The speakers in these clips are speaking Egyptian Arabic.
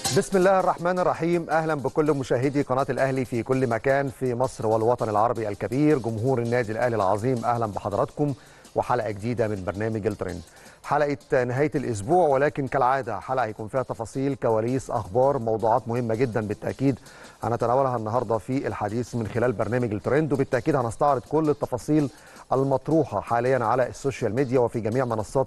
بسم الله الرحمن الرحيم اهلا بكل مشاهدي قناه الاهلي في كل مكان في مصر والوطن العربي الكبير جمهور النادي الاهلي العظيم اهلا بحضراتكم وحلقه جديده من برنامج الترند حلقه نهايه الاسبوع ولكن كالعاده حلقه هيكون فيها تفاصيل كواليس اخبار موضوعات مهمه جدا بالتاكيد هنتناولها النهارده في الحديث من خلال برنامج الترند وبالتاكيد هنستعرض كل التفاصيل المطروحه حاليا على السوشيال ميديا وفي جميع منصات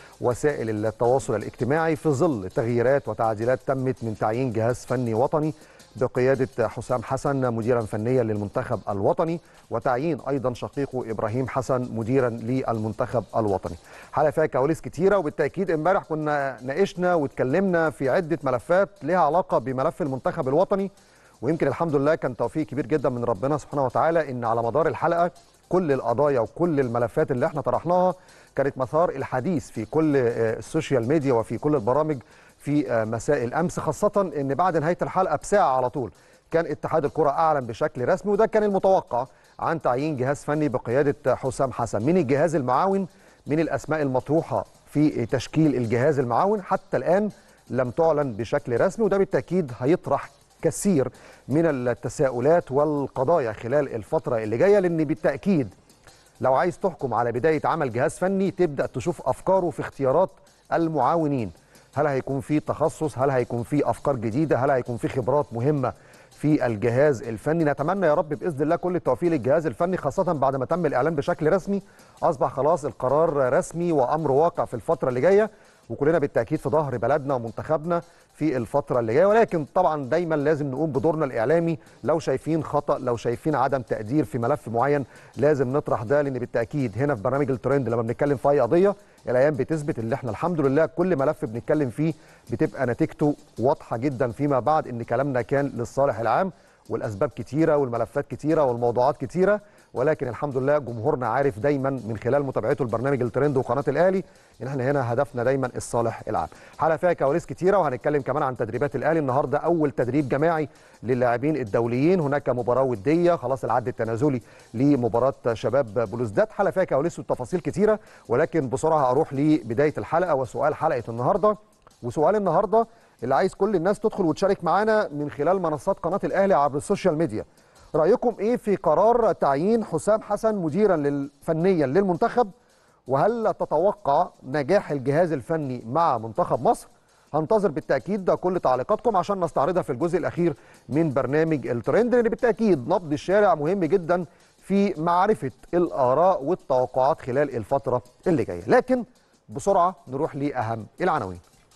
وسائل التواصل الاجتماعي في ظل تغييرات وتعديلات تمت من تعيين جهاز فني وطني بقيادة حسام حسن مديرا فنيا للمنتخب الوطني وتعيين أيضا شقيقه إبراهيم حسن مديرا للمنتخب الوطني حلقة فيها كواليس كتيرة وبالتأكيد امبارح كنا ناقشنا واتكلمنا في عدة ملفات لها علاقة بملف المنتخب الوطني ويمكن الحمد لله كان توفيق كبير جدا من ربنا سبحانه وتعالى ان على مدار الحلقه كل القضايا وكل الملفات اللي احنا طرحناها كانت مثار الحديث في كل السوشيال ميديا وفي كل البرامج في مساء الامس خاصه ان بعد نهايه الحلقه بساعه على طول كان اتحاد الكره اعلن بشكل رسمي وده كان المتوقع عن تعيين جهاز فني بقياده حسام حسن من الجهاز المعاون من الاسماء المطروحه في تشكيل الجهاز المعاون حتى الان لم تعلن بشكل رسمي وده بالتاكيد هيطرح كثير من التساؤلات والقضايا خلال الفترة اللي جاية لأن بالتأكيد لو عايز تحكم على بداية عمل جهاز فني تبدأ تشوف أفكاره في اختيارات المعاونين هل هيكون في تخصص هل هيكون في أفكار جديدة هل هيكون في خبرات مهمة في الجهاز الفني نتمنى يا رب باذن الله كل التوفيق للجهاز الفني خاصه بعد ما تم الاعلان بشكل رسمي اصبح خلاص القرار رسمي وامر واقع في الفتره اللي جايه وكلنا بالتاكيد في ظهر بلدنا ومنتخبنا في الفتره اللي جايه ولكن طبعا دايما لازم نقوم بدورنا الاعلامي لو شايفين خطا لو شايفين عدم تقدير في ملف معين لازم نطرح ده لان بالتاكيد هنا في برنامج الترند لما بنتكلم في اي قضيه الايام بتثبت ان احنا الحمد لله كل ملف بنتكلم فيه بتبقى نتيجته واضحه جدا فيما بعد ان كلامنا كان للصالح العام والاسباب كتيره والملفات كتيره والموضوعات كتيره ولكن الحمد لله جمهورنا عارف دايما من خلال متابعته لبرنامج الترند وقناه الاهلي ان احنا هنا هدفنا دايما الصالح العام. حلقه فيها كواليس كتيره وهنتكلم كمان عن تدريبات الاهلي النهارده اول تدريب جماعي للاعبين الدوليين هناك مباراه وديه خلاص العد التنازلي لمباراه شباب بلوزداد حلقه فيها كواليس وتفاصيل كتيره ولكن بسرعه اروح لبدايه الحلقه وسؤال حلقه النهارده وسؤال النهارده اللي عايز كل الناس تدخل وتشارك معانا من خلال منصات قناه الاهلي عبر السوشيال ميديا. رايكم ايه في قرار تعيين حسام حسن مديرا فنيا للمنتخب وهل تتوقع نجاح الجهاز الفني مع منتخب مصر هنتظر بالتاكيد ده كل تعليقاتكم عشان نستعرضها في الجزء الاخير من برنامج الترند لان بالتاكيد نبض الشارع مهم جدا في معرفه الاراء والتوقعات خلال الفتره اللي جايه لكن بسرعه نروح لاهم العناوين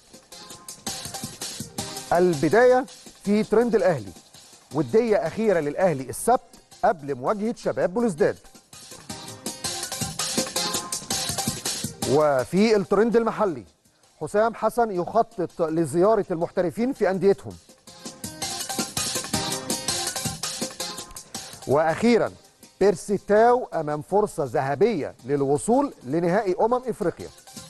البدايه في ترند الاهلي ودية أخيرة للأهلي السبت قبل مواجهة شباب بلوزداد وفي الترند المحلي حسام حسن يخطط لزيارة المحترفين في أنديتهم وأخيرا بيرسي تاو أمام فرصة ذهبية للوصول لنهائي أمم إفريقيا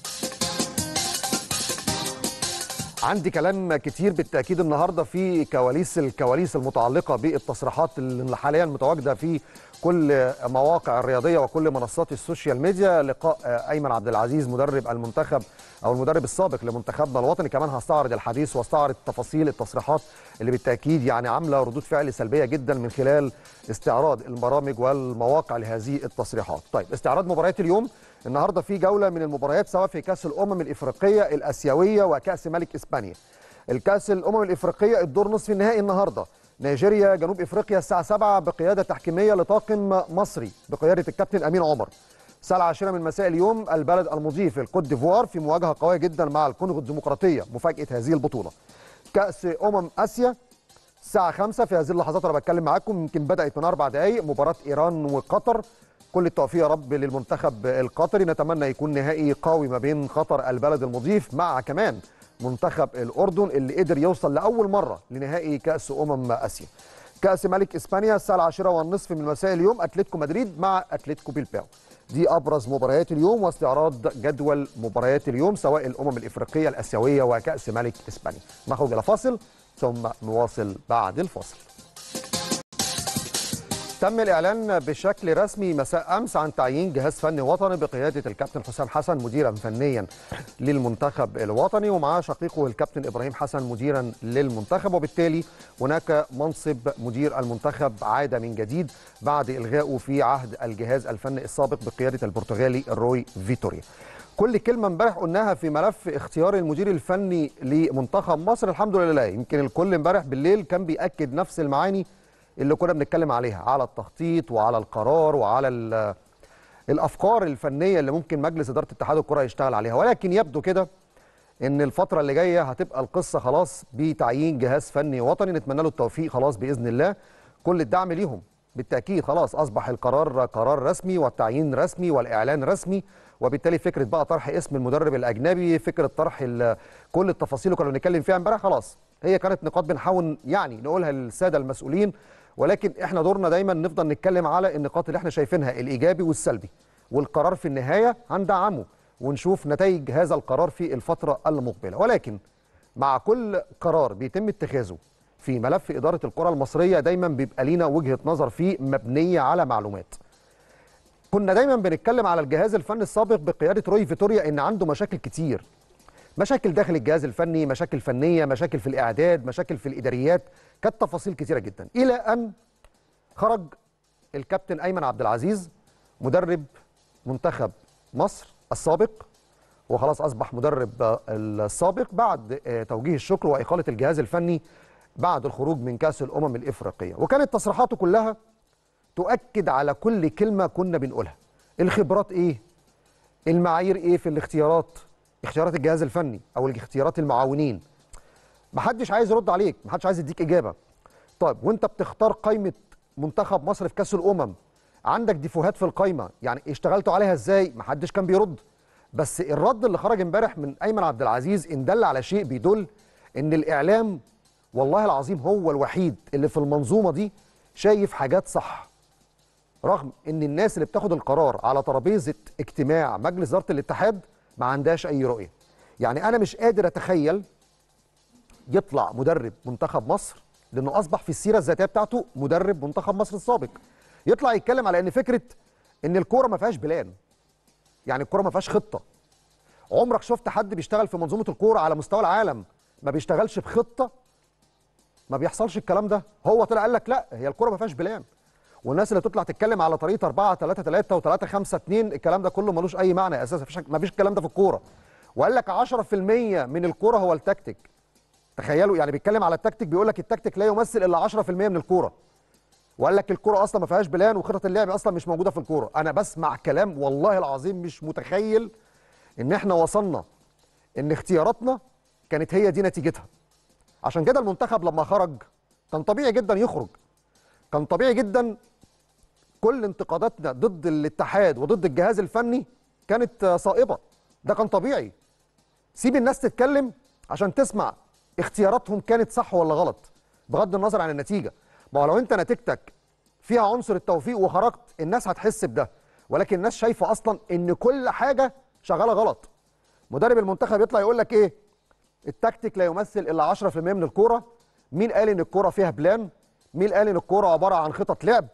عندي كلام كتير بالتاكيد النهارده في كواليس الكواليس المتعلقه بالتصريحات اللي حاليا متواجده في كل مواقع الرياضيه وكل منصات السوشيال ميديا لقاء ايمن عبد العزيز مدرب المنتخب او المدرب السابق لمنتخبنا الوطني كمان هستعرض الحديث واستعرض تفاصيل التصريحات اللي بالتاكيد يعني عامله ردود فعل سلبيه جدا من خلال استعراض البرامج والمواقع لهذه التصريحات. طيب استعراض مباريات اليوم النهارده في جوله من المباريات سواء في كاس الامم الافريقيه الاسيويه وكاس ملك اسبانيا. الكاس الامم الافريقيه الدور نصف النهائي النهارده نيجيريا جنوب افريقيا الساعه 7 بقياده تحكيميه لطاقم مصري بقياده الكابتن امين عمر. الساعه 10 من مساء اليوم البلد المضيف الكوت ديفوار في مواجهه قويه جدا مع الكونغو الديمقراطيه مفاجاه هذه البطوله. كاس امم اسيا الساعه 5 في هذه اللحظات انا بتكلم معاكم يمكن بدات من اربع دقائق مباراه ايران وقطر كل التوفيق يا رب للمنتخب القطري نتمنى يكون نهائي قوي ما بين قطر البلد المضيف مع كمان منتخب الاردن اللي قدر يوصل لاول مره لنهائي كاس امم اسيا كاس ملك اسبانيا الساعه 10 والنصف من مساء اليوم اتلتيكو مدريد مع اتلتيكو بيلباو دي ابرز مباريات اليوم واستعراض جدول مباريات اليوم سواء الامم الافريقيه الاسيويه وكاس ملك اسبانيا نخرج الى فاصل ثم نواصل بعد الفاصل تم الإعلان بشكل رسمي مساء أمس عن تعيين جهاز فني وطني بقيادة الكابتن حسام حسن مديرا فنيا للمنتخب الوطني ومعاه شقيقه الكابتن إبراهيم حسن مديرا للمنتخب وبالتالي هناك منصب مدير المنتخب عاد من جديد بعد إلغائه في عهد الجهاز الفني السابق بقيادة البرتغالي روي فيتوريا كل كلمة امبارح قلناها في ملف اختيار المدير الفني لمنتخب مصر الحمد لله يمكن الكل امبارح بالليل كان بيأكد نفس المعاني اللي كنا بنتكلم عليها على التخطيط وعلى القرار وعلى الافكار الفنيه اللي ممكن مجلس اداره اتحاد الكره يشتغل عليها ولكن يبدو كده ان الفتره اللي جايه هتبقى القصه خلاص بتعيين جهاز فني وطني نتمنى له التوفيق خلاص باذن الله كل الدعم ليهم بالتاكيد خلاص اصبح القرار قرار رسمي والتعيين رسمي والاعلان رسمي وبالتالي فكره بقى طرح اسم المدرب الاجنبي فكره طرح كل التفاصيل اللي كنا بنتكلم فيها امبارح خلاص هي كانت نقاط بنحاول يعني نقولها للساده المسؤولين ولكن احنا دورنا دايما نفضل نتكلم على النقاط اللي احنا شايفينها الايجابي والسلبي والقرار في النهايه هندعمه ونشوف نتائج هذا القرار في الفتره المقبله ولكن مع كل قرار بيتم اتخاذه في ملف اداره الكره المصريه دايما بيبقى لينا وجهه نظر فيه مبنيه على معلومات كنا دايما بنتكلم على الجهاز الفني السابق بقياده روي فيتوريا ان عنده مشاكل كتير مشاكل داخل الجهاز الفني مشاكل فنيه مشاكل في الاعداد مشاكل في الاداريات كانت تفاصيل كتيره جدا الى ان خرج الكابتن ايمن عبد العزيز مدرب منتخب مصر السابق وخلاص اصبح مدرب السابق بعد توجيه الشكر واقاله الجهاز الفني بعد الخروج من كاس الامم الافريقيه وكانت تصريحاته كلها تؤكد على كل كلمه كنا بنقولها الخبرات ايه المعايير ايه في الاختيارات اختيارات الجهاز الفني او الاختيارات المعاونين محدش عايز يرد عليك محدش عايز يديك اجابه طيب وانت بتختار قائمه منتخب مصر في كاس الامم عندك ديفوهات في القائمه يعني اشتغلتوا عليها ازاي محدش كان بيرد بس الرد اللي خرج امبارح من ايمن عبد العزيز ان دل على شيء بيدل ان الاعلام والله العظيم هو الوحيد اللي في المنظومه دي شايف حاجات صح رغم ان الناس اللي بتاخد القرار على ترابيزه اجتماع مجلس اداره الاتحاد ما عندهاش اي رؤيه يعني انا مش قادر اتخيل يطلع مدرب منتخب مصر لانه اصبح في السيره الذاتيه بتاعته مدرب منتخب مصر السابق يطلع يتكلم على ان فكره ان الكوره ما فيهاش بلان يعني الكوره ما فيهاش خطه عمرك شفت حد بيشتغل في منظومه الكوره على مستوى العالم ما بيشتغلش بخطه ما بيحصلش الكلام ده هو طلع قال لك لا هي الكوره ما فيهاش بلان والناس اللي تطلع تتكلم على طريقه 4 3 3 و3 5 2 الكلام ده كله ملوش اي معنى اساسا ما فيش الكلام ده في الكوره وقال لك 10% من الكوره هو التكتيك تخيلوا يعني بيتكلم على التكتيك بيقول لك التكتيك لا يمثل الا 10% من الكوره وقال لك الكوره اصلا ما فيهاش بلان وخطط اللعب اصلا مش موجوده في الكوره انا بسمع كلام والله العظيم مش متخيل ان احنا وصلنا ان اختياراتنا كانت هي دي نتيجتها عشان كده المنتخب لما خرج كان طبيعي جدا يخرج كان طبيعي جدا كل انتقاداتنا ضد الاتحاد وضد الجهاز الفني كانت صائبه ده كان طبيعي سيب الناس تتكلم عشان تسمع اختياراتهم كانت صح ولا غلط بغض النظر عن النتيجه ما هو لو انت نتيجتك فيها عنصر التوفيق وخرجت الناس هتحس بده ولكن الناس شايفه اصلا ان كل حاجه شغاله غلط مدرب المنتخب يطلع يقول لك ايه التكتيك لا يمثل الا 10% من الكوره مين قال ان الكوره فيها بلان مين قال ان الكوره عباره عن خطط لعب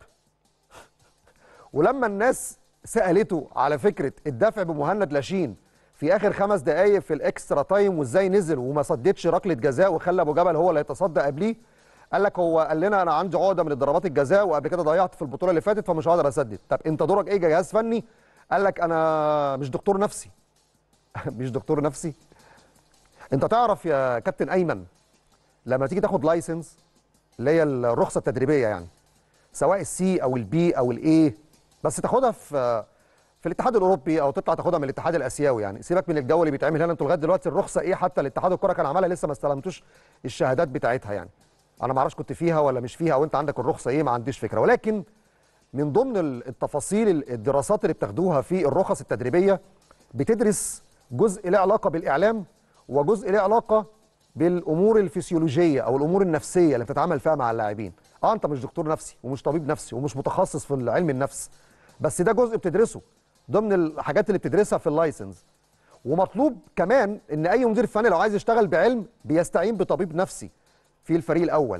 ولما الناس سالته على فكره الدفع بمهند لاشين في اخر خمس دقائق في الاكسترا تايم وازاي نزل وما صدتش ركله جزاء وخلى ابو جبل هو اللي يتصدى قبليه قال لك هو قال لنا انا عندي عقده من ضربات الجزاء وقبل كده ضيعت في البطوله اللي فاتت فمش هقدر اسدد طب انت دورك ايه جهاز فني قال لك انا مش دكتور نفسي مش دكتور نفسي انت تعرف يا كابتن ايمن لما تيجي تاخد لايسنس اللي هي الرخصه التدريبيه يعني سواء السي او البي او الاي بس تاخدها في في الاتحاد الاوروبي او تطلع تاخدها من الاتحاد الاسيوي يعني سيبك من الجو اللي بيتعمل هنا انتوا لغايه دلوقتي الرخصه ايه حتى الاتحاد الكره كان عملها لسه ما استلمتوش الشهادات بتاعتها يعني انا ما اعرفش كنت فيها ولا مش فيها او انت عندك الرخصه ايه ما عنديش فكره ولكن من ضمن التفاصيل الدراسات اللي بتاخدوها في الرخص التدريبيه بتدرس جزء له علاقه بالاعلام وجزء له علاقه بالامور الفسيولوجيه او الامور النفسيه اللي بتتعامل فيها مع اللاعبين اه انت مش دكتور نفسي ومش طبيب نفسي ومش متخصص في علم النفس بس ده جزء بتدرسه ضمن الحاجات اللي بتدرسها في اللايسنس ومطلوب كمان ان اي مدير فني لو عايز يشتغل بعلم بيستعين بطبيب نفسي في الفريق الاول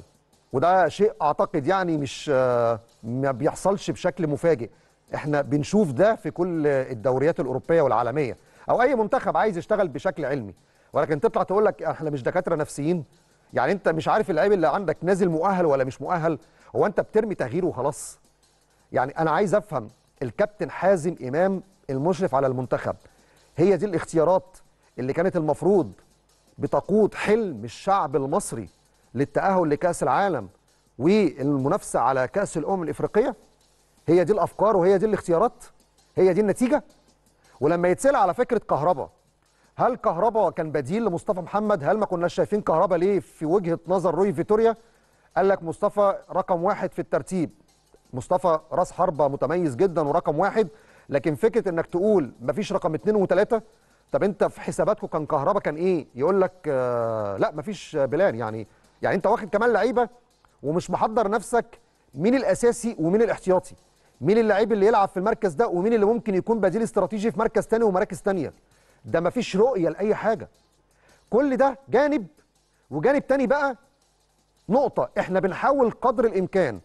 وده شيء اعتقد يعني مش آه، ما بيحصلش بشكل مفاجئ احنا بنشوف ده في كل الدوريات الاوروبيه والعالميه او اي منتخب عايز يشتغل بشكل علمي ولكن تطلع تقول لك احنا مش دكاتره نفسيين يعني انت مش عارف اللعيب اللي عندك نازل مؤهل ولا مش مؤهل هو انت بترمي تغيير وخلاص يعني انا عايز افهم الكابتن حازم امام المشرف على المنتخب هي دي الاختيارات اللي كانت المفروض بتقود حلم الشعب المصري للتأهل لكأس العالم والمنافسة على كأس الأمم الإفريقية هي دي الأفكار وهي دي الاختيارات هي دي النتيجة ولما يتسأل على فكرة كهربا هل كهربا كان بديل لمصطفى محمد هل ما كناش شايفين كهربا ليه في وجهة نظر روي فيتوريا قال لك مصطفى رقم واحد في الترتيب مصطفى راس حربة متميز جدا ورقم واحد لكن فكرة انك تقول مفيش رقم اتنين وتلاتة طب انت في حساباتكم كان كهربا كان ايه يقول لك آه لا مفيش بلان يعني يعني انت واخد كمان لعيبه ومش محضر نفسك مين الاساسي ومين الاحتياطي مين اللعيب اللي يلعب في المركز ده ومين اللي ممكن يكون بديل استراتيجي في مركز تاني ومراكز تانية ده مفيش رؤيه لاي حاجه كل ده جانب وجانب تاني بقى نقطه احنا بنحاول قدر الامكان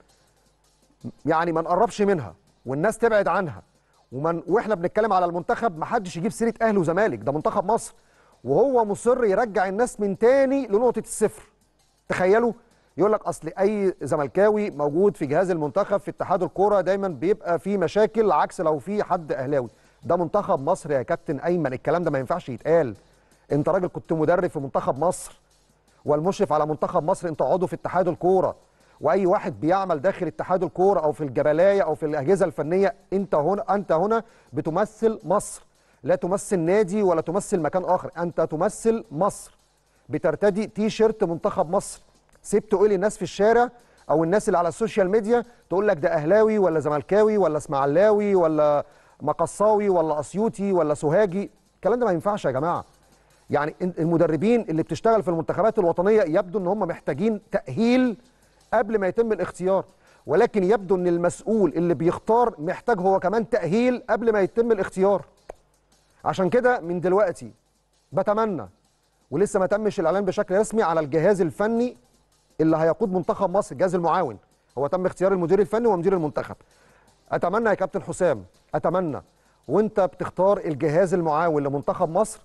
يعني ما نقربش منها والناس تبعد عنها ومن واحنا بنتكلم على المنتخب ما حدش يجيب سيره اهلي وزمالك ده منتخب مصر وهو مصر يرجع الناس من تاني لنقطه الصفر تخيلوا يقول لك اصل اي زملكاوي موجود في جهاز المنتخب في اتحاد الكوره دايما بيبقى في مشاكل عكس لو في حد اهلاوي ده منتخب مصر يا كابتن ايمن الكلام ده ما ينفعش يتقال انت راجل كنت مدرب في منتخب مصر والمشرف على منتخب مصر انت عضو في اتحاد الكوره واي واحد بيعمل داخل اتحاد الكوره او في الجبلايه او في الاجهزه الفنيه انت هنا انت هنا بتمثل مصر لا تمثل نادي ولا تمثل مكان اخر انت تمثل مصر بترتدي تي شيرت منتخب مصر سبت تقول الناس في الشارع او الناس اللي على السوشيال ميديا تقول لك ده اهلاوي ولا زملكاوي ولا اسماعيلاوي ولا مقصاوي ولا اسيوطي ولا سوهاجي الكلام ده ما ينفعش يا جماعه يعني المدربين اللي بتشتغل في المنتخبات الوطنيه يبدو ان هم محتاجين تاهيل قبل ما يتم الاختيار ولكن يبدو ان المسؤول اللي بيختار محتاج هو كمان تاهيل قبل ما يتم الاختيار عشان كده من دلوقتي بتمنى ولسه ما تمش الاعلان بشكل رسمي على الجهاز الفني اللي هيقود منتخب مصر الجهاز المعاون هو تم اختيار المدير الفني ومدير المنتخب اتمنى يا كابتن حسام اتمنى وانت بتختار الجهاز المعاون لمنتخب مصر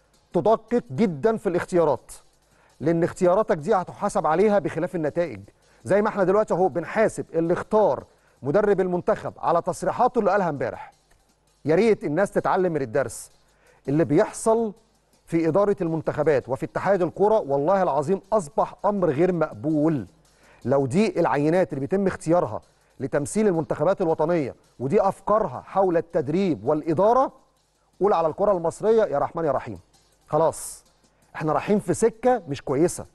تدقق جدا في الاختيارات لان اختياراتك دي هتحاسب عليها بخلاف النتائج زي ما احنا دلوقتي اهو بنحاسب اللي اختار مدرب المنتخب على تصريحاته اللي قالها امبارح يا ريت الناس تتعلم من الدرس اللي بيحصل في إدارة المنتخبات وفي اتحاد الكرة والله العظيم أصبح أمر غير مقبول لو دي العينات اللي بيتم اختيارها لتمثيل المنتخبات الوطنية ودي أفكارها حول التدريب والإدارة قول على الكرة المصرية يا رحمن يا رحيم خلاص احنا رايحين في سكة مش كويسة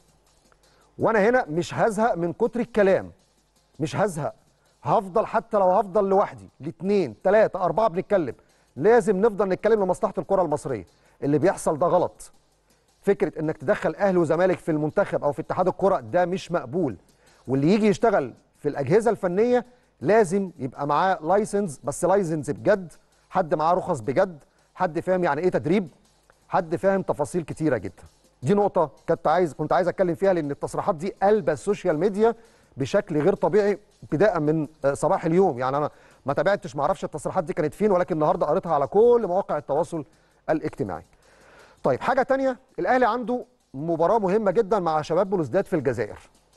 وانا هنا مش هزهق من كتر الكلام مش هزهق هفضل حتى لو هفضل لوحدي لاثنين ثلاثة أربعة بنتكلم لازم نفضل نتكلم لمصلحة الكرة المصرية اللي بيحصل ده غلط فكرة انك تدخل اهلي وزمالك في المنتخب او في اتحاد الكرة ده مش مقبول واللي يجي يشتغل في الأجهزة الفنية لازم يبقى معاه لايسنس بس لايسنس بجد حد معاه رخص بجد حد فاهم يعني ايه تدريب حد فاهم تفاصيل كتيرة جدا دي نقطة كنت عايز كنت عايز اتكلم فيها لان التصريحات دي قلبة السوشيال ميديا بشكل غير طبيعي ابتداء من صباح اليوم يعني انا ما تابعتش ما اعرفش التصريحات دي كانت فين ولكن النهارده قريتها على كل مواقع التواصل الاجتماعي. طيب حاجة تانية الاهلي عنده مباراة مهمة جدا مع شباب بلوزداد في الجزائر.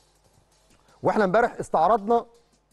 واحنا امبارح استعرضنا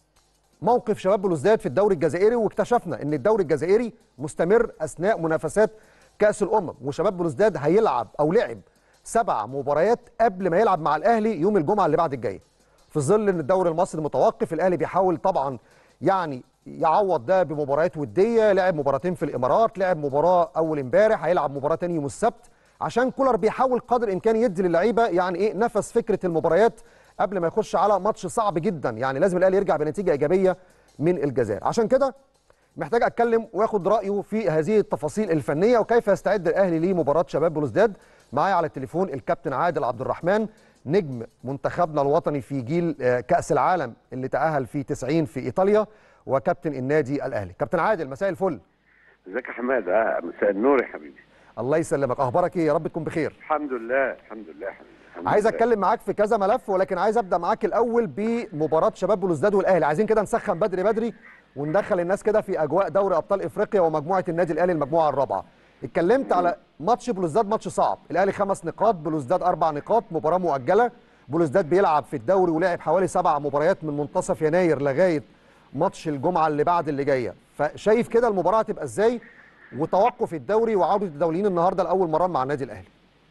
موقف شباب بلوزداد في الدوري الجزائري واكتشفنا ان الدوري الجزائري مستمر اثناء منافسات كاس الامم وشباب بلوزداد هيلعب او لعب سبع مباريات قبل ما يلعب مع الاهلي يوم الجمعه اللي بعد الجايه في ظل ان الدوري المصري متوقف الاهلي بيحاول طبعا يعني يعوض ده بمباريات وديه لعب مباراتين في الامارات لعب مباراه اول امبارح هيلعب مباراه ثاني يوم السبت عشان كولر بيحاول قدر الامكان يدي للعيبه يعني ايه نفس فكره المباريات قبل ما يخش على ماتش صعب جدا يعني لازم الاهلي يرجع بنتيجه ايجابيه من الجزائر عشان كده محتاج اتكلم واخد رايه في هذه التفاصيل الفنيه وكيف يستعد الاهلي لمباراه شباب بلوزداد معايا على التليفون الكابتن عادل عبد الرحمن نجم منتخبنا الوطني في جيل كاس العالم اللي تاهل في 90 في ايطاليا وكابتن النادي الاهلي كابتن عادل مساء الفل ازيك يا حماد اه مساء النور يا حبيبي الله يسلمك اخبارك ايه يا رب تكون بخير الحمد لله الحمد لله الحمد عايز لله. اتكلم معاك في كذا ملف ولكن عايز ابدا معاك الاول بمباراه شباب بلوزداد والاهلي عايزين كده نسخن بدري بدري وندخل الناس كده في اجواء دوري ابطال افريقيا ومجموعه النادي الاهلي المجموعه الرابعه اتكلمت على ماتش بلوزداد ماتش صعب الاهلي خمس نقاط بلوزداد اربع نقاط مباراه مؤجله بلوزداد بيلعب في الدوري ولعب حوالي سبع مباريات من منتصف يناير لغايه ماتش الجمعه اللي بعد اللي جايه فشايف كده المباراه هتبقى ازاي وتوقف الدوري وعوده الدوليين النهارده لاول مره مع النادي الاهلي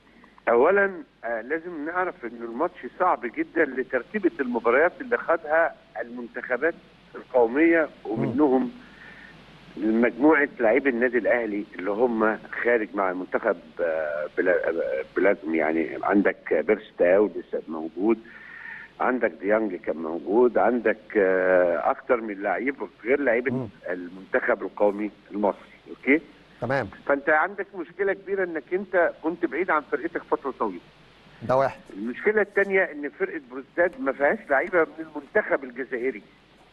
اولا آه لازم نعرف ان الماتش صعب جدا لترتيبه المباريات اللي خدها المنتخبات القوميه ومنهم مجموعه لاعبي النادي الاهلي اللي هم خارج مع المنتخب آه، بلا- آه، بلادهم يعني عندك بيرس تاو لسه موجود عندك ديانج كان موجود عندك آه، اكتر من لعيب غير لعيب مم. المنتخب القومي المصري اوكي تمام فانت عندك مشكله كبيره انك انت كنت بعيد عن فرقتك فتره طويله ده واحد المشكله الثانيه ان فرقه بروزداد ما فيهاش لعيبه من المنتخب الجزائري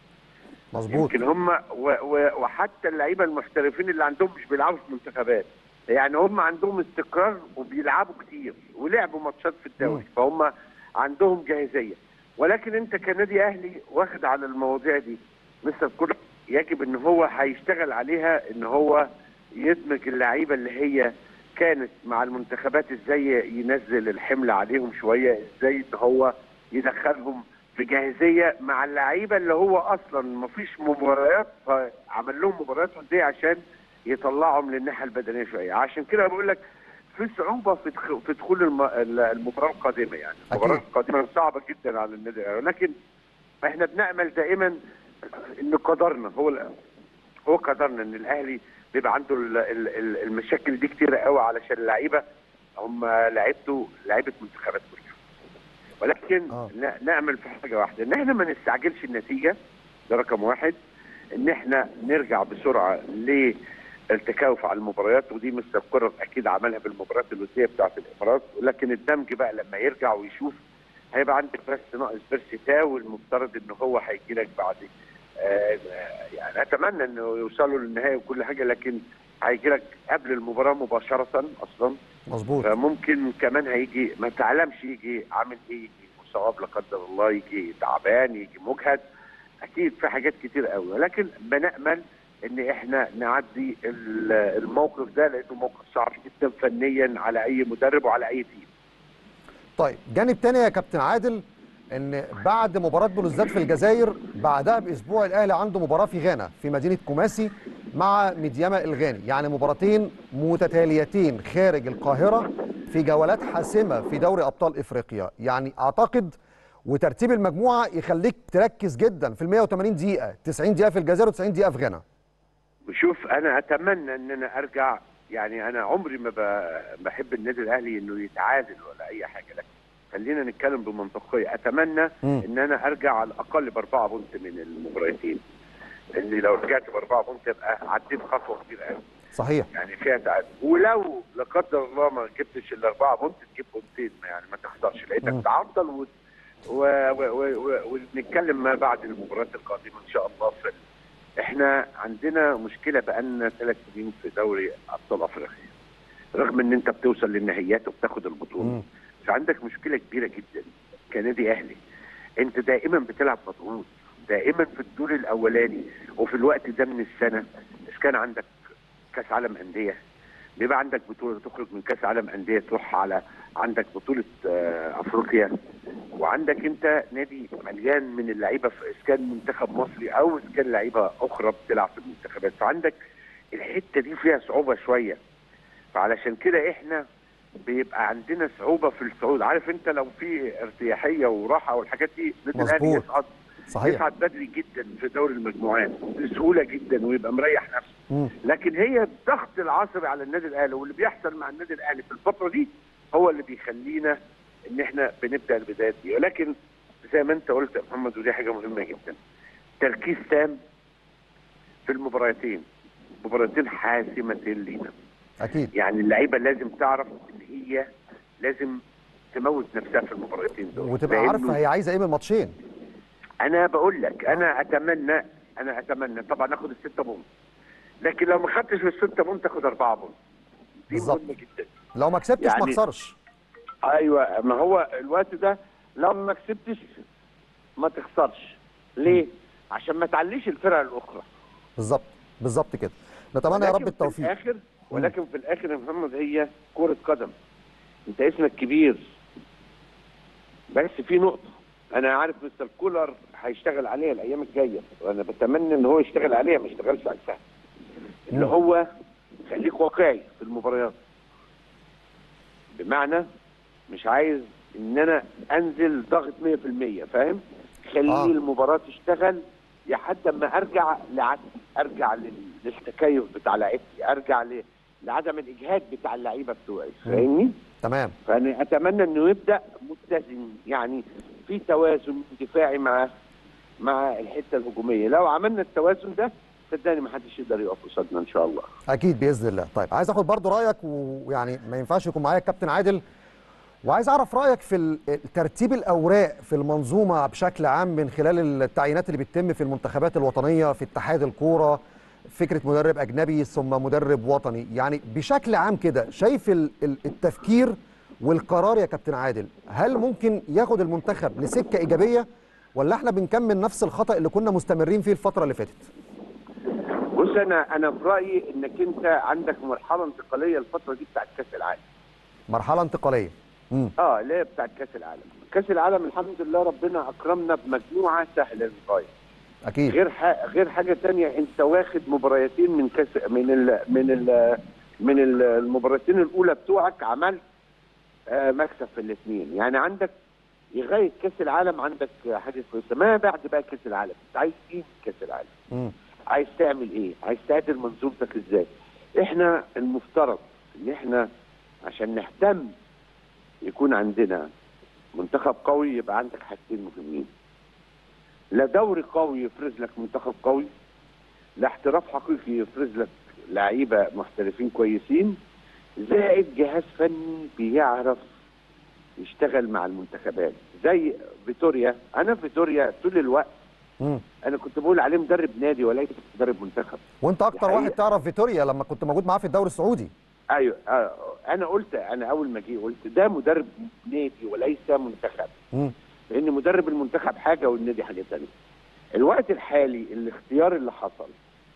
مظبوط يمكن هم و و وحتى اللعيبه المحترفين اللي عندهم مش بيلعبوا في منتخبات يعني هم عندهم استقرار وبيلعبوا كتير ولعبوا ماتشات في الدوري مم. فهم عندهم جاهزيه ولكن انت كنادي اهلي واخد على المواضيع دي مستر كل يجب ان هو هيشتغل عليها ان هو يدمج اللعيبه اللي هي كانت مع المنتخبات ازاي ينزل الحمل عليهم شويه ازاي ان هو يدخلهم في جاهزيه مع اللعيبه اللي هو اصلا ما فيش مباريات فعمل لهم مباريات وديه عشان يطلعهم للناحيه البدنيه شويه عشان كده بقول لك في صعوبه في دخ- في دخول الم- المباراه القادمه يعني المباراه أكيد. القادمه صعبه جدا على النادي الأهلي. لكن احنا بنامل دائما ان قدرنا هو ال- هو قدرنا ان الاهلي بيبقى عنده ال- ال- ال- المشاكل دي كتيره قوي علشان اللعيبه هم لعيبته لعيبه منتخبات كلها ولكن آه. ن- نامل في حاجه واحده ان احنا ما نستعجلش النتيجه ده رقم واحد ان احنا نرجع بسرعه للتكاوف على المباريات ودي مستر كرر اكيد عملها بالمباريات الوديه بتاعه الامارات لكن الدمج بقى لما يرجع ويشوف هيبقى عندك بس ناقص بيرسي تاو المفترض ان هو هيجي لك بعد آه، يعني اتمنى انه يوصلوا للنهايه وكل حاجه لكن هيجي لك قبل المباراه مباشره اصلا مظبوط فممكن كمان هيجي ما تعلمش يجي عامل ايه يجي مصاب لا قدر الله يجي تعبان يجي مجهد اكيد في حاجات كتير قوي ولكن بنامل ان احنا نعدي ال- الموقف ده لانه موقف صعب جدا فنيا على اي مدرب وعلى اي تيم طيب جانب تاني يا كابتن عادل ان بعد مباراه بلوزداد في الجزائر بعدها باسبوع الاهلي عنده مباراه في غانا في مدينه كوماسي مع ميدياما الغاني يعني مباراتين متتاليتين خارج القاهره في جولات حاسمه في دوري ابطال افريقيا يعني اعتقد وترتيب المجموعه يخليك تركز جدا في ال 180 دقيقه 90 دقيقه في الجزائر و90 دقيقه في غانا شوف انا اتمنى ان انا ارجع يعني انا عمري ما ب- بحب النادي الاهلي انه يتعادل ولا اي حاجه لكن خلينا نتكلم بمنطقيه اتمنى مم. ان انا ارجع على الاقل باربعه بونت من المباراتين اللي لو رجعت باربعه بونت ابقى عديت خطوه كبيره قوي صحيح يعني فيها تعادل ولو لا قدر الله ما جبتش الاربعه بونت تجيب بونتين يعني ما تخسرش مم. لقيتك تعطل و... و... و... و... و... ونتكلم ما بعد المباريات القادمه ان شاء الله في احنا عندنا مشكله بقالنا ثلاث سنين في دوري ابطال افريقيا رغم ان انت بتوصل للنهائيات وبتاخد البطوله مم. فعندك مشكله كبيره جدا كنادي اهلي انت دائما بتلعب مضغوط دائما في الدور الاولاني وفي الوقت ده من السنه اذا كان عندك كاس عالم انديه بيبقى عندك بطوله تخرج من كاس عالم انديه تروح على عندك بطوله آه، افريقيا وعندك انت نادي مليان من اللعيبه في- اذا كان منتخب مصري او اذا كان لعيبه اخرى بتلعب في المنتخبات فعندك الحته دي فيها صعوبه شويه فعلشان كده احنا بيبقى عندنا صعوبه في الصعود عارف انت لو في ارتياحيه وراحه والحاجات دي النادي الاهلي مظبوط. يصعد صحيح يصعد بدري جدا في دوري المجموعات بسهوله جدا ويبقى مريح نفسه مم. لكن هي الضغط العصبي على النادي الاهلي واللي بيحصل مع النادي الاهلي في الفتره دي هو اللي بيخلينا ان احنا بنبدا البدايات دي ولكن زي ما انت قلت يا محمد ودي حاجه مهمه جدا تركيز تام في المباراتين مباراتين حاسمتين لينا اكيد يعني اللعيبه لازم تعرف ان هي لازم تموت نفسها في المباراتين دول وتبقى لأنه عارفه هي عايزه ايه من الماتشين انا بقول لك انا اتمنى انا اتمنى طبعا اخد الستة بونت لكن لو ما خدتش الستة بونت تاخد أربعة بونت دي بالظبط. مهمه جدا لو ما كسبتش ما يعني- اخسرش ايوه ما هو الوقت ده لو ما كسبتش ما تخسرش ليه؟ عشان ما تعليش الفرق الاخرى بالظبط بالظبط كده نتمنى يا ولكن رب التوفيق في الاخر ولكن في الاخر يا محمد هي كره قدم انت اسمك كبير بس في نقطه انا عارف مستر كولر هيشتغل عليها الايام الجايه وانا بتمنى ان هو يشتغل عليها ما يشتغلش على السهل اللي مم. هو خليك واقعي في المباريات بمعنى مش عايز ان انا انزل ضغط 100% فاهم خلي آه. آه. المباراه تشتغل لحد ما ارجع لعد ارجع لل- للتكيف بتاع لعيبتي ارجع ل... لعدم الاجهاد بتاع اللعيبه بتوعي فاهمني تمام فانا اتمنى انه يبدا متزن يعني في توازن دفاعي مع مع الحته الهجوميه لو عملنا التوازن ده صدقني ما حدش يقدر يقف قصادنا ان شاء الله اكيد باذن الله طيب عايز اخد برضو رايك ويعني ما ينفعش يكون معايا الكابتن عادل وعايز اعرف رايك في ال- ترتيب الاوراق في المنظومه بشكل عام من خلال التعيينات اللي بتتم في المنتخبات الوطنيه في اتحاد الكوره فكره مدرب اجنبي ثم مدرب وطني يعني بشكل عام كده شايف ال- ال- التفكير والقرار يا كابتن عادل هل ممكن ياخد المنتخب لسكه ايجابيه ولا احنا بنكمل نفس الخطا اللي كنا مستمرين فيه الفتره اللي فاتت بص انا انا في رايي انك انت عندك مرحله انتقاليه الفتره دي بتاعت كاس العالم مرحله انتقاليه امم اه اللي هي بتاعت كاس العالم كاس العالم الحمد لله ربنا اكرمنا بمجموعه سهله للغايه اكيد غير ح... غير حاجه تانية انت واخد مباريتين من كاس من ال... من ال... من ال- المباراتين الاولى بتوعك عملت آه مكسب في الاثنين يعني عندك لغايه كاس العالم عندك حاجه كويسه ما بعد بقى كاس العالم انت عايز ايه في كاس العالم امم عايز تعمل ايه عايز تعدل منظومتك ازاي احنا المفترض ان احنا عشان نهتم يكون عندنا منتخب قوي يبقى عندك حاجتين مهمين لا دوري قوي يفرز لك منتخب قوي لا احتراف حقيقي يفرز لك لعيبه محترفين كويسين زائد جهاز فني بيعرف يشتغل مع المنتخبات زي فيتوريا انا فيتوريا طول الوقت امم انا كنت بقول عليه مدرب نادي وليس مدرب منتخب وانت اكتر الحقيقة- واحد تعرف فيتوريا لما كنت موجود معاه في الدوري السعودي ايوه آه، انا قلت انا اول ما جه قلت ده مدرب نادي وليس منتخب امم لان مدرب المنتخب حاجه والنادي حاجه ثانيه الوقت الحالي الاختيار اللي حصل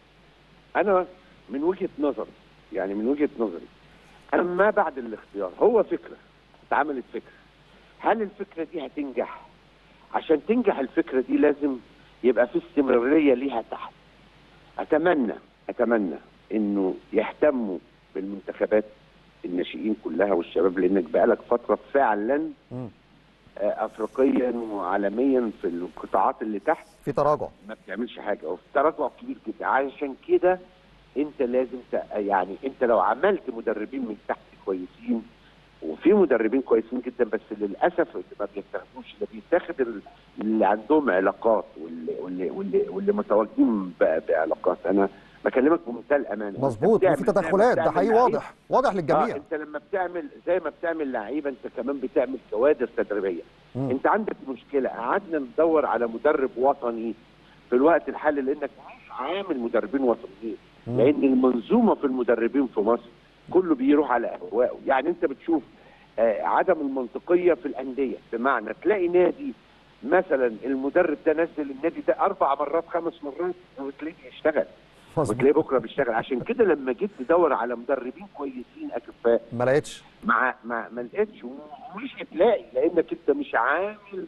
انا من وجهه نظري يعني من وجهه نظري انا ما بعد الاختيار هو فكره اتعملت فكره هل الفكره دي هتنجح عشان تنجح الفكره دي لازم يبقى في استمراريه ليها تحت اتمنى اتمنى انه يهتموا بالمنتخبات الناشئين كلها والشباب لانك بقالك فتره فعلا امم آه، افريقيا وعالميا في القطاعات اللي تحت في تراجع ما بتعملش حاجه وفي تراجع كبير جدا عشان كده انت لازم ت... يعني انت لو عملت مدربين من تحت كويسين وفي مدربين كويسين جدا بس للاسف ما بيتاخدوش ده بيتاخد ال- اللي عندهم علاقات واللي واللي واللي, واللي متواجدين ب- بعلاقات انا بكلمك بمنتهى الامانه مظبوط أنت وفي بتعمل- زي ما تدخلات ده بتعمل حقيقي لعيب- واضح واضح آه للجميع انت لما بتعمل زي ما بتعمل لعيبه انت كمان بتعمل كوادر تدريبيه مم. انت عندك مشكله قعدنا ندور على مدرب وطني في الوقت الحالي لانك مش عامل مدربين وطنيين مم. لان المنظومه في المدربين في مصر كله بيروح على اهوائه يعني انت بتشوف آه عدم المنطقيه في الانديه بمعنى تلاقي نادي مثلا المدرب ده نزل النادي ده اربع مرات خمس مرات وتلاقيه يشتغل مظبوط وتلاقيه بكره بيشتغل عشان كده لما جيت تدور على مدربين كويسين اكفاء ما لقيتش مع ما ما لقيتش ومش هتلاقي لانك انت مش عامل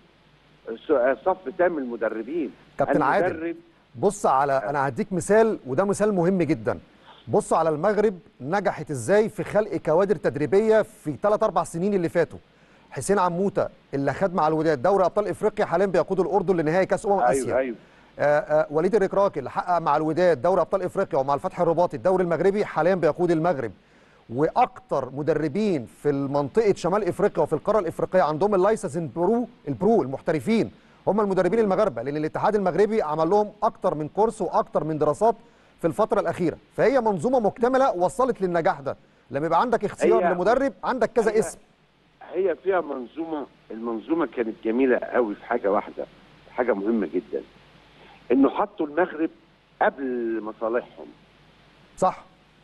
س- صف تام مدربين كابتن عادل المدرب بص على انا هديك مثال وده مثال مهم جدا بص على المغرب نجحت ازاي في خلق كوادر تدريبيه في 3 4 سنين اللي فاتوا حسين عموته اللي خد مع الوداد دوري ابطال افريقيا حاليا بيقود الاردن لنهائي كاس امم اسيا ايوه ايوه آه، آه، وليد الركراكي اللي حقق مع الوداد دوري ابطال افريقيا ومع الفتح الرباطي الدوري المغربي حاليا بيقود المغرب واكتر مدربين في منطقه شمال افريقيا وفي القاره الافريقيه عندهم اللايسنس البرو البرو المحترفين هم المدربين المغاربه لان الاتحاد المغربي عمل لهم اكتر من كورس واكتر من دراسات في الفتره الاخيره فهي منظومه مكتمله وصلت للنجاح ده لما يبقى عندك اختيار هي- لمدرب عندك كذا هي- اسم هي فيها منظومه المنظومه كانت جميله قوي في حاجه واحده حاجه مهمه جدا انه حطوا المغرب قبل مصالحهم صح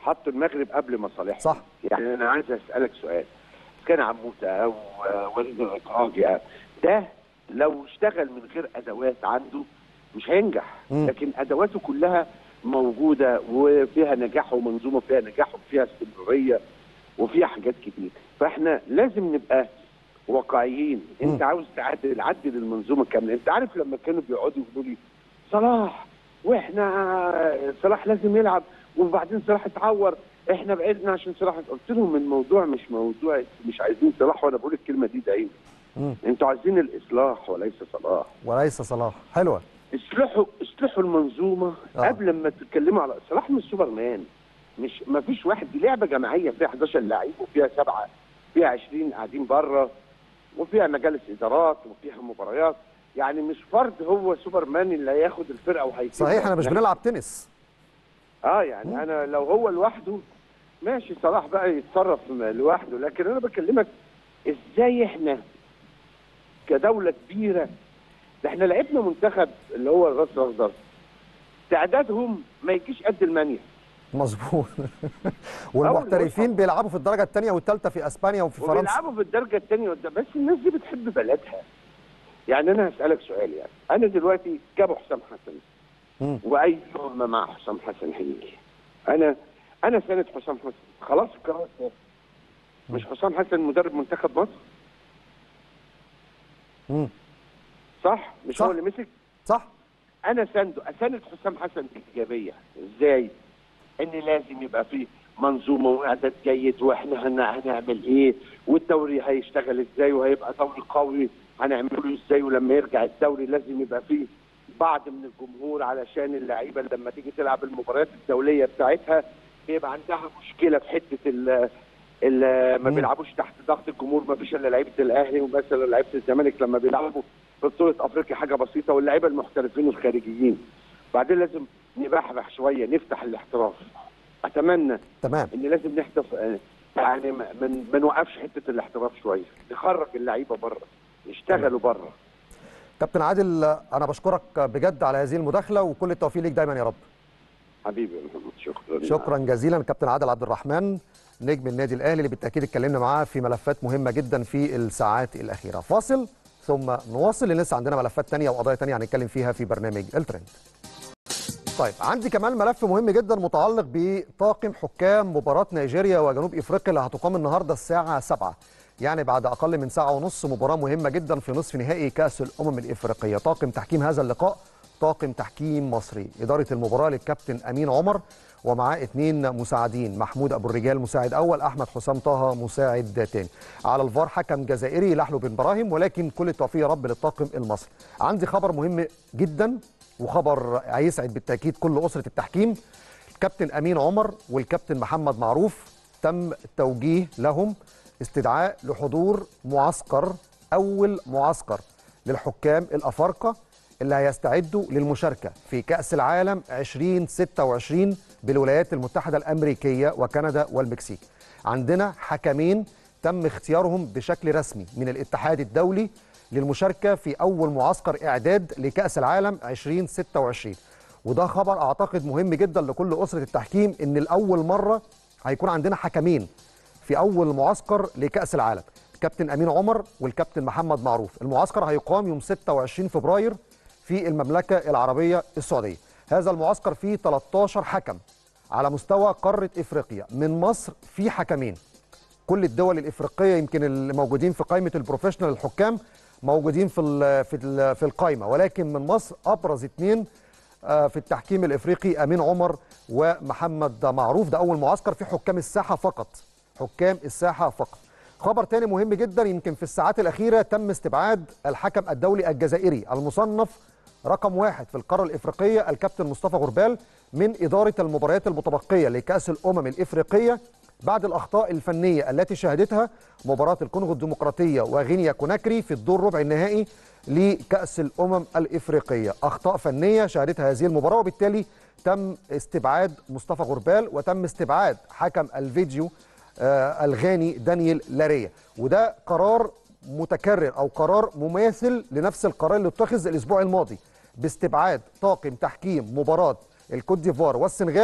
حطوا المغرب قبل مصالحهم صح. يعني انا عايز اسالك سؤال كان عموته او وليد الرقاجي ده لو اشتغل من غير ادوات عنده مش هينجح مم. لكن ادواته كلها موجوده وفيها نجاح ومنظومه فيها نجاح وفيها استمراريه وفيها حاجات كتير فاحنا لازم نبقى واقعيين انت مم. عاوز تعدل عدل المنظومه كامله انت عارف لما كانوا بيقعدوا يقولوا لي صلاح واحنا صلاح لازم يلعب وبعدين صلاح اتعور احنا بعدنا عشان صلاح قلت لهم الموضوع مش موضوع مش عايزين صلاح وانا بقول الكلمه دي دايما مم. انتوا عايزين الاصلاح وليس صلاح وليس صلاح حلوه اصلحوا اصلحوا المنظومه آه. آه. قبل ما تتكلموا على صلاح مش سوبرمان مش ما فيش واحد دي لعبه جماعيه فيها 11 لعيب وفيها سبعه فيها 20 قاعدين بره وفيها مجالس ادارات وفيها مباريات يعني مش فرد هو سوبرمان اللي هياخد الفرقه وهيكسب صحيح احنا مش بنلعب تنس اه يعني انا لو هو لوحده ماشي صلاح بقى يتصرف لوحده لكن انا بكلمك ازاي احنا كدوله كبيره ده احنا لعبنا منتخب اللي هو الراس الاخضر تعدادهم ما يجيش قد المانيا مظبوط والمحترفين بيلعبوا في الدرجه الثانيه والثالثه في اسبانيا وفي فرنسا وبيلعبوا في الدرجه الثانيه قدام بس الناس دي بتحب بلدها يعني انا هسالك سؤال يعني انا دلوقتي جابوا حسام حسن مم. واي يوم مع حسام حسن هيجي انا انا سند حسام حسن خلاص القرار ده. مش حسام حسن مدرب منتخب مصر مم. صح مش صح. هو اللي مسك صح انا سنده اساند حسام حسن بايجابيه ازاي ان لازم يبقى فيه منظومه واعداد جيد واحنا هن- هنعمل ايه والدوري هيشتغل ازاي وهيبقى دوري قوي هنعمله ازاي ولما يرجع الدوري لازم يبقى فيه بعض من الجمهور علشان اللعيبه لما تيجي تلعب المباريات الدوليه بتاعتها بيبقى عندها مشكله في حته ال ال- ما مم. بيلعبوش تحت ضغط الجمهور ما فيش الا لعيبه الاهلي ومثلا لعيبه الزمالك لما بيلعبوا في بطوله افريقيا حاجه بسيطه واللعيبه المحترفين الخارجيين بعدين لازم نبحبح شويه نفتح الاحتراف اتمنى تمام ان لازم نحتف آه، يعني ما من- ما نوقفش حته الاحتراف شويه نخرج اللعيبه بره يشتغلوا بره كابتن عادل انا بشكرك بجد على هذه المداخله وكل التوفيق ليك دايما يا رب حبيبي يا محمد شكرا شكرا جزيلا كابتن عادل عبد الرحمن نجم النادي الاهلي اللي بالتاكيد اتكلمنا معاه في ملفات مهمه جدا في الساعات الاخيره فاصل ثم نواصل لان لسه عندنا ملفات تانية وقضايا تانية هنتكلم فيها في برنامج الترند طيب عندي كمان ملف مهم جدا متعلق بطاقم حكام مباراة نيجيريا وجنوب افريقيا اللي هتقام النهارده الساعة 7 يعني بعد اقل من ساعة ونص مباراة مهمة جدا في نصف نهائي كأس الامم الافريقية طاقم تحكيم هذا اللقاء طاقم تحكيم مصري إدارة المباراة للكابتن أمين عمر ومعاه اثنين مساعدين محمود أبو الرجال مساعد أول أحمد حسام طه مساعد تاني على الفار حكم جزائري لحلو بن براهيم ولكن كل التوفيق يا رب للطاقم المصري عندي خبر مهم جدا وخبر هيسعد بالتأكيد كل أسرة التحكيم الكابتن أمين عمر والكابتن محمد معروف تم التوجيه لهم استدعاء لحضور معسكر أول معسكر للحكام الأفارقة اللي هيستعدوا للمشاركة في كأس العالم 2026 بالولايات المتحدة الأمريكية وكندا والمكسيك عندنا حكمين تم اختيارهم بشكل رسمي من الاتحاد الدولي للمشاركة في أول معسكر إعداد لكأس العالم 2026 وده خبر أعتقد مهم جدا لكل أسرة التحكيم إن الأول مرة هيكون عندنا حكمين في أول معسكر لكأس العالم الكابتن أمين عمر والكابتن محمد معروف المعسكر هيقام يوم 26 فبراير في المملكة العربية السعودية هذا المعسكر فيه 13 حكم على مستوى قارة إفريقيا من مصر في حكمين كل الدول الإفريقية يمكن اللي موجودين في قائمة البروفيشنال الحكام موجودين في ال في ال في القائمة ولكن من مصر أبرز اثنين آه، في التحكيم الإفريقي أمين عمر ومحمد معروف ده أول معسكر في حكام الساحة فقط حكام الساحة فقط خبر تاني مهم جدا يمكن في الساعات الأخيرة تم استبعاد الحكم الدولي الجزائري المصنف رقم واحد في القارة الإفريقية الكابتن مصطفى غربال من إدارة المباريات المتبقية لكأس الأمم الإفريقية بعد الأخطاء الفنية التي شهدتها مباراة الكونغو الديمقراطية وغينيا كوناكري في الدور ربع النهائي لكأس الأمم الإفريقية أخطاء فنية شهدتها هذه المباراة وبالتالي تم استبعاد مصطفى غربال وتم استبعاد حكم الفيديو آه الغاني دانيال لاريا وده قرار متكرر او قرار مماثل لنفس القرار اللي اتخذ الاسبوع الماضي باستبعاد طاقم تحكيم مباراه الكوت ديفوار والسنغال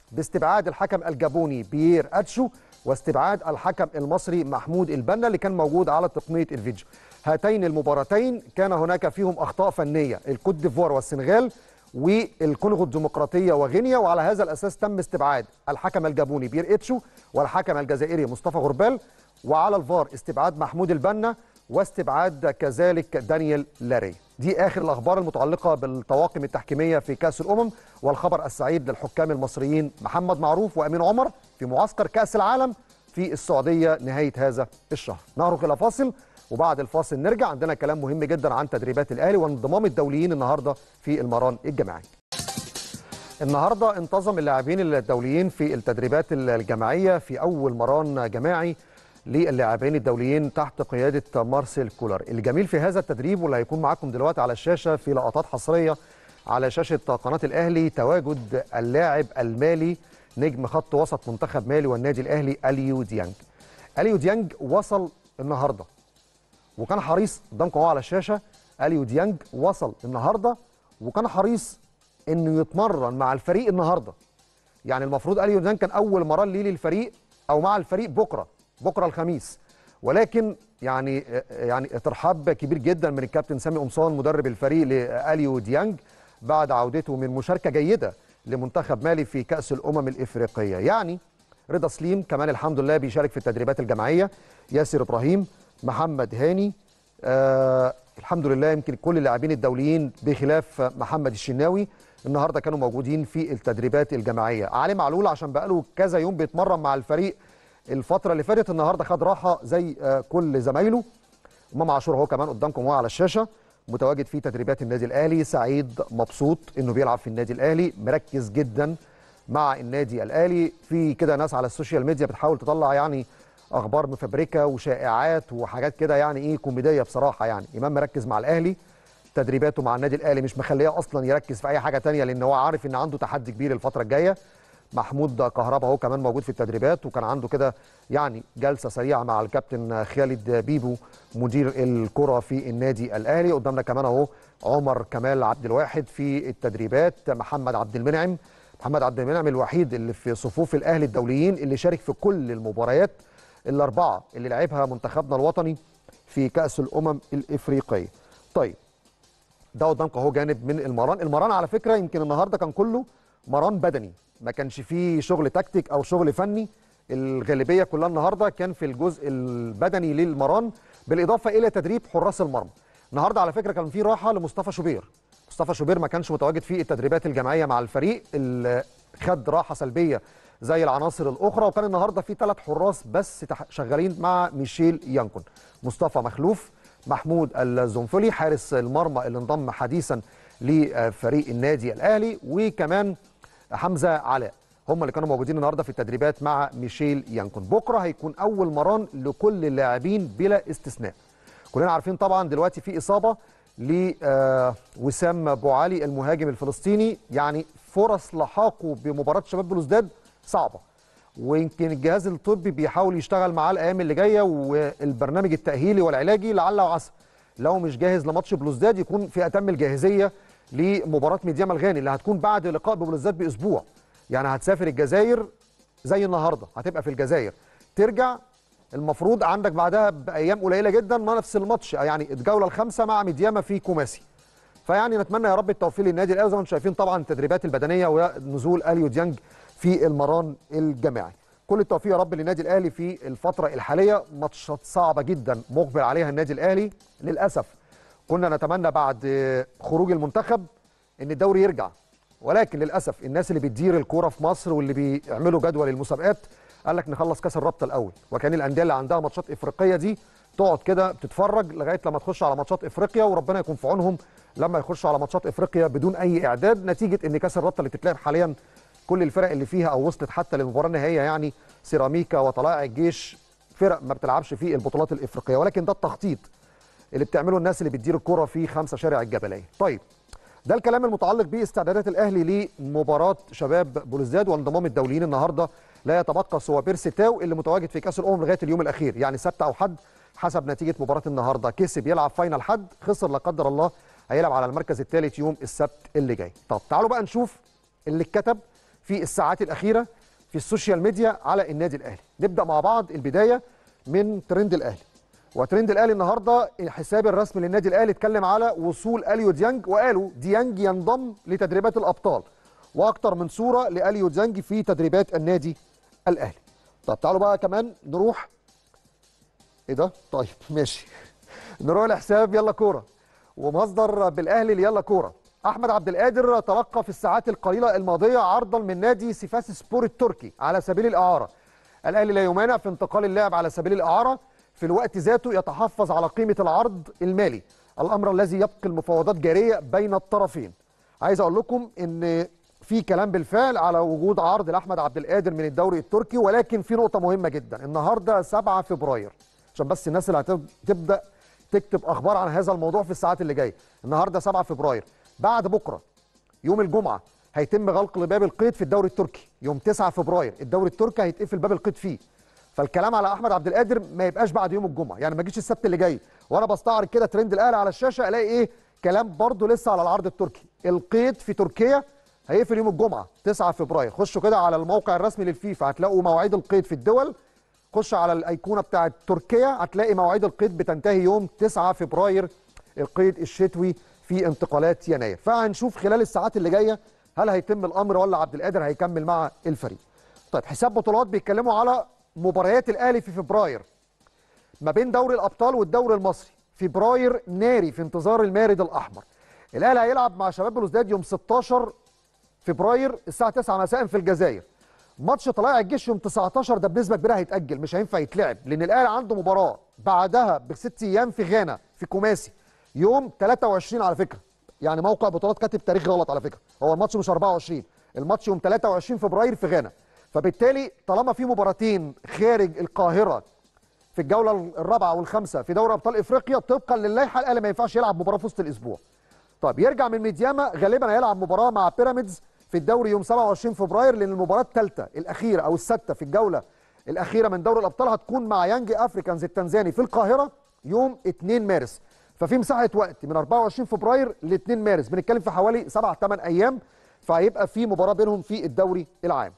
باستبعاد الحكم الجابوني بيير اتشو واستبعاد الحكم المصري محمود البنا اللي كان موجود على تقنيه الفيديو هاتين المباراتين كان هناك فيهم اخطاء فنيه الكوت ديفوار والسنغال والكونغو الديمقراطيه وغينيا وعلى هذا الاساس تم استبعاد الحكم الجابوني بير اتشو والحكم الجزائري مصطفى غربال وعلى الفار استبعاد محمود البنا واستبعاد كذلك دانيال لاري دي اخر الاخبار المتعلقه بالطواقم التحكيميه في كاس الامم والخبر السعيد للحكام المصريين محمد معروف وامين عمر في معسكر كاس العالم في السعوديه نهايه هذا الشهر نخرج الى فاصل وبعد الفاصل نرجع عندنا كلام مهم جدا عن تدريبات الاهلي وانضمام الدوليين النهارده في المران الجماعي النهارده انتظم اللاعبين الدوليين في التدريبات الجماعيه في اول مران جماعي للاعبين الدوليين تحت قياده مارسيل كولر الجميل في هذا التدريب واللي هيكون معاكم دلوقتي على الشاشه في لقطات حصريه على شاشه قناه الاهلي تواجد اللاعب المالي نجم خط وسط منتخب مالي والنادي الاهلي اليو ديانج اليو ديانج وصل النهارده وكان حريص قدامكم اهو على الشاشه اليو ديانج وصل النهارده وكان حريص انه يتمرن مع الفريق النهارده يعني المفروض اليو ديانج كان اول مران ليه للفريق او مع الفريق بكره بكره الخميس ولكن يعني يعني ترحاب كبير جدا من الكابتن سامي قمصان مدرب الفريق لاليو ديانج بعد عودته من مشاركه جيده لمنتخب مالي في كاس الامم الافريقيه يعني رضا سليم كمان الحمد لله بيشارك في التدريبات الجماعيه ياسر ابراهيم محمد هاني آه الحمد لله يمكن كل اللاعبين الدوليين بخلاف محمد الشناوي النهارده كانوا موجودين في التدريبات الجماعيه علي معلول عشان بقاله كذا يوم بيتمرن مع الفريق الفتره اللي فاتت النهارده خد راحه زي آه كل زمايله امام عاشور اهو كمان قدامكم اهو على الشاشه متواجد في تدريبات النادي الاهلي سعيد مبسوط انه بيلعب في النادي الاهلي مركز جدا مع النادي الاهلي في كده ناس على السوشيال ميديا بتحاول تطلع يعني اخبار مفبركه وشائعات وحاجات كده يعني ايه كوميديه بصراحه يعني امام مركز مع الاهلي تدريباته مع النادي الاهلي مش مخليه اصلا يركز في اي حاجه تانية لان هو عارف ان عنده تحدي كبير الفتره الجايه محمود كهربا اهو كمان موجود في التدريبات وكان عنده كده يعني جلسه سريعه مع الكابتن خالد بيبو مدير الكره في النادي الاهلي قدامنا كمان اهو عمر كمال عبد الواحد في التدريبات محمد عبد المنعم محمد عبد المنعم الوحيد اللي في صفوف الاهلي الدوليين اللي شارك في كل المباريات الاربعه اللي لعبها منتخبنا الوطني في كاس الامم الافريقيه طيب ده قدامكم اهو جانب من المران المران على فكره يمكن النهارده كان كله مران بدني ما كانش فيه شغل تكتيك او شغل فني الغالبيه كلها النهارده كان في الجزء البدني للمران بالاضافه الى تدريب حراس المرمى النهارده على فكره كان في راحه لمصطفى شوبير مصطفى شوبير ما كانش متواجد في التدريبات الجماعيه مع الفريق اللي خد راحه سلبيه زي العناصر الاخرى وكان النهارده في ثلاث حراس بس شغالين مع ميشيل يانكون مصطفى مخلوف محمود الزنفلي حارس المرمى اللي انضم حديثا لفريق النادي الاهلي وكمان حمزه علاء هم اللي كانوا موجودين النهارده في التدريبات مع ميشيل يانكون بكره هيكون اول مران لكل اللاعبين بلا استثناء كلنا عارفين طبعا دلوقتي في اصابه لوسام ابو علي المهاجم الفلسطيني يعني فرص لحاقه بمباراه شباب بلوزداد صعبه ويمكن الجهاز الطبي بيحاول يشتغل معاه الايام اللي جايه والبرنامج التاهيلي والعلاجي لعل وعسى لو مش جاهز لماتش بلوزداد يكون في اتم الجاهزيه لمباراه ميديام الغاني اللي هتكون بعد لقاء ببلوزداد باسبوع يعني هتسافر الجزائر زي النهارده هتبقى في الجزائر ترجع المفروض عندك بعدها بايام قليله جدا ما نفس الماتش يعني الجوله الخامسه مع ميدياما في كوماسي فيعني نتمنى يا رب التوفيق للنادي الاهلي زي ما انتم شايفين طبعا التدريبات البدنيه ونزول اليو ديانج في المران الجماعي كل التوفيق يا رب للنادي الاهلي في الفتره الحاليه ماتشات صعبه جدا مقبل عليها النادي الاهلي للاسف كنا نتمنى بعد خروج المنتخب ان الدوري يرجع ولكن للاسف الناس اللي بتدير الكوره في مصر واللي بيعملوا جدول المسابقات قال لك نخلص كاس الرابطه الاول وكان الانديه اللي عندها ماتشات افريقيه دي تقعد كده بتتفرج لغايه لما تخش على ماتشات افريقيا وربنا يكون في عونهم لما يخشوا على ماتشات افريقيا بدون اي اعداد نتيجه ان كاس الرابطه اللي بتتلعب حاليا كل الفرق اللي فيها او وصلت حتى للمباراه النهائيه يعني سيراميكا وطلائع الجيش فرق ما بتلعبش في البطولات الافريقيه ولكن ده التخطيط اللي بتعمله الناس اللي بتدير الكوره في خمسه شارع الجبليه طيب ده الكلام المتعلق باستعدادات الاهلي لمباراه شباب بلوزداد وانضمام الدوليين النهارده لا يتبقى سوى بيرسي تاو اللي متواجد في كاس الامم لغايه اليوم الاخير يعني سبت او حد حسب نتيجه مباراه النهارده كسب يلعب فاينل حد خسر لا قدر الله هيلعب على المركز الثالث يوم السبت اللي جاي طب تعالوا بقى نشوف اللي اتكتب في الساعات الاخيره في السوشيال ميديا على النادي الاهلي نبدا مع بعض البدايه من ترند الاهلي وترند الاهلي النهارده الحساب الرسمي للنادي الاهلي اتكلم على وصول اليو ديانج وقالوا ديانج ينضم لتدريبات الابطال واكتر من صوره لاليو ديانج في تدريبات النادي الاهلي طب تعالوا بقى كمان نروح ايه ده طيب ماشي نروح لحساب يلا كوره ومصدر بالاهلي ليلا كوره احمد عبد القادر تلقى في الساعات القليله الماضيه عرضا من نادي سيفاس سبور التركي على سبيل الاعاره الاهلي لا يمانع في انتقال اللاعب على سبيل الاعاره في الوقت ذاته يتحفظ على قيمه العرض المالي الامر الذي يبقي المفاوضات جاريه بين الطرفين عايز اقول لكم ان في كلام بالفعل على وجود عرض لاحمد عبد القادر من الدوري التركي ولكن في نقطه مهمه جدا النهارده 7 فبراير عشان بس الناس اللي هتبدا تكتب اخبار عن هذا الموضوع في الساعات اللي جايه النهارده 7 فبراير بعد بكره يوم الجمعه هيتم غلق باب القيد في الدوري التركي يوم 9 فبراير الدوري التركي هيتقفل باب القيد فيه فالكلام على احمد عبد القادر ما يبقاش بعد يوم الجمعه يعني ما يجيش السبت اللي جاي وانا بستعرض كده ترند الاهلي على الشاشه الاقي ايه كلام برضه لسه على العرض التركي القيد في تركيا هيقفل يوم الجمعه 9 فبراير خشوا كده على الموقع الرسمي للفيفا هتلاقوا مواعيد القيد في الدول خش على الايقونه بتاعه تركيا هتلاقي مواعيد القيد بتنتهي يوم 9 فبراير القيد الشتوي في انتقالات يناير فهنشوف خلال الساعات اللي جايه هل هيتم الامر ولا عبد القادر هيكمل مع الفريق طيب حساب بطولات بيتكلموا على مباريات الاهلي في فبراير ما بين دوري الابطال والدوري المصري فبراير ناري في انتظار المارد الاحمر الاهلي هيلعب مع شباب بلوزداد يوم 16 فبراير الساعه 9 مساء في الجزائر ماتش طلائع الجيش يوم 19 ده بنسبه كبيره هيتاجل مش هينفع يتلعب لان الاهلي عنده مباراه بعدها بست ايام في غانا في كوماسي يوم 23 على فكره يعني موقع بطولات كاتب تاريخ غلط على فكره هو الماتش مش 24 الماتش يوم 23 فبراير في غانا فبالتالي طالما في مباراتين خارج القاهره في الجوله الرابعه والخامسه في دوري ابطال افريقيا طبقا للائحه الاهلي ما ينفعش يلعب مباراه في وسط الاسبوع طيب يرجع من ميدياما غالبا هيلعب مباراه مع بيراميدز في الدوري يوم 27 فبراير لان المباراه الثالثه الاخيره او السادسه في الجوله الاخيره من دوري الابطال هتكون مع يانج افريكانز التنزاني في القاهره يوم 2 مارس ففي مساحه وقت من 24 فبراير ل 2 مارس بنتكلم في حوالي 7 8 ايام فهيبقى في مباراه بينهم في الدوري العام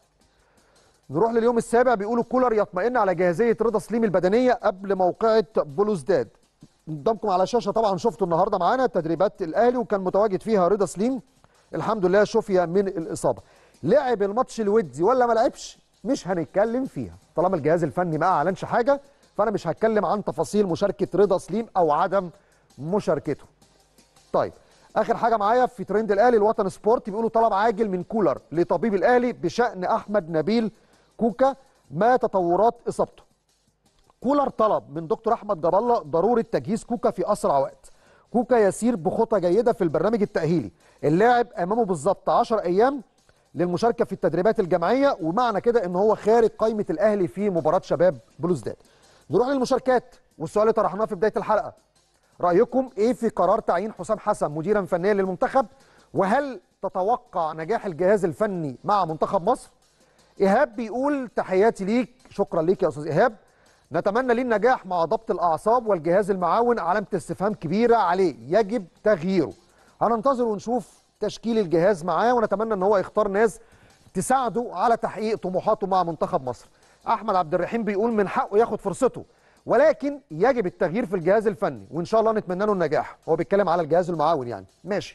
نروح لليوم السابع بيقولوا كولر يطمئن على جاهزيه رضا سليم البدنيه قبل موقعه بلوزداد قدامكم على الشاشه طبعا شفتوا النهارده معانا تدريبات الاهلي وكان متواجد فيها رضا سليم الحمد لله شفي من الاصابه لعب الماتش الودي ولا ما لعبش مش هنتكلم فيها طالما الجهاز الفني ما اعلنش حاجه فانا مش هتكلم عن تفاصيل مشاركه رضا سليم او عدم مشاركته طيب اخر حاجه معايا في ترند الاهلي الوطن سبورت بيقولوا طلب عاجل من كولر لطبيب الاهلي بشان احمد نبيل كوكا ما تطورات اصابته كولر طلب من دكتور احمد جاب الله ضروره تجهيز كوكا في اسرع وقت كوكا يسير بخطى جيده في البرنامج التاهيلي اللاعب امامه بالظبط 10 ايام للمشاركه في التدريبات الجماعيه ومعنى كده ان هو خارج قائمه الاهلي في مباراه شباب بلوزداد نروح للمشاركات والسؤال اللي طرحناه في بدايه الحلقه رايكم ايه في قرار تعيين حسام حسن مديرا فنيا للمنتخب وهل تتوقع نجاح الجهاز الفني مع منتخب مصر ايهاب بيقول تحياتي ليك شكرا ليك يا استاذ ايهاب نتمنى ليه النجاح مع ضبط الاعصاب والجهاز المعاون علامه استفهام كبيره عليه يجب تغييره هننتظر ونشوف تشكيل الجهاز معاه ونتمنى ان هو يختار ناس تساعده على تحقيق طموحاته مع منتخب مصر احمد عبد الرحيم بيقول من حقه ياخد فرصته ولكن يجب التغيير في الجهاز الفني وان شاء الله نتمنى له النجاح هو بيتكلم على الجهاز المعاون يعني ماشي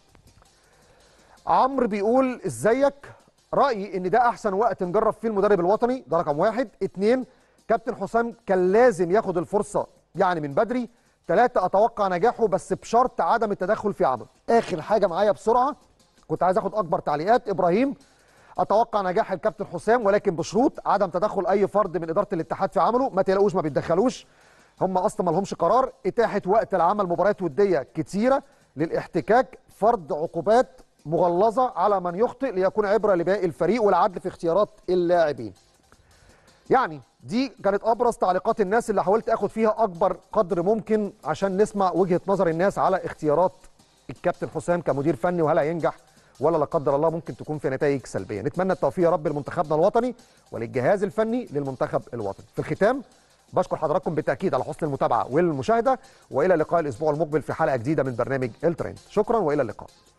عمرو بيقول ازيك رايي ان ده احسن وقت نجرب فيه المدرب الوطني ده رقم واحد اتنين كابتن حسام كان لازم ياخد الفرصه يعني من بدري ثلاثة أتوقع نجاحه بس بشرط عدم التدخل في عمل آخر حاجة معايا بسرعة كنت عايز أخد أكبر تعليقات إبراهيم أتوقع نجاح الكابتن حسام ولكن بشروط عدم تدخل أي فرد من إدارة الاتحاد في عمله ما تقلقوش ما بيتدخلوش هم أصلا ما لهمش قرار إتاحة وقت لعمل مباريات ودية كتيرة للاحتكاك فرض عقوبات مغلظة على من يخطئ ليكون عبرة لباقي الفريق والعدل في اختيارات اللاعبين يعني دي كانت ابرز تعليقات الناس اللي حاولت اخد فيها اكبر قدر ممكن عشان نسمع وجهه نظر الناس على اختيارات الكابتن حسام كمدير فني وهل هينجح ولا لا قدر الله ممكن تكون في نتائج سلبيه نتمنى التوفيق يا رب لمنتخبنا الوطني وللجهاز الفني للمنتخب الوطني في الختام بشكر حضراتكم بالتاكيد على حسن المتابعه والمشاهده والى لقاء الاسبوع المقبل في حلقه جديده من برنامج الترند شكرا والى اللقاء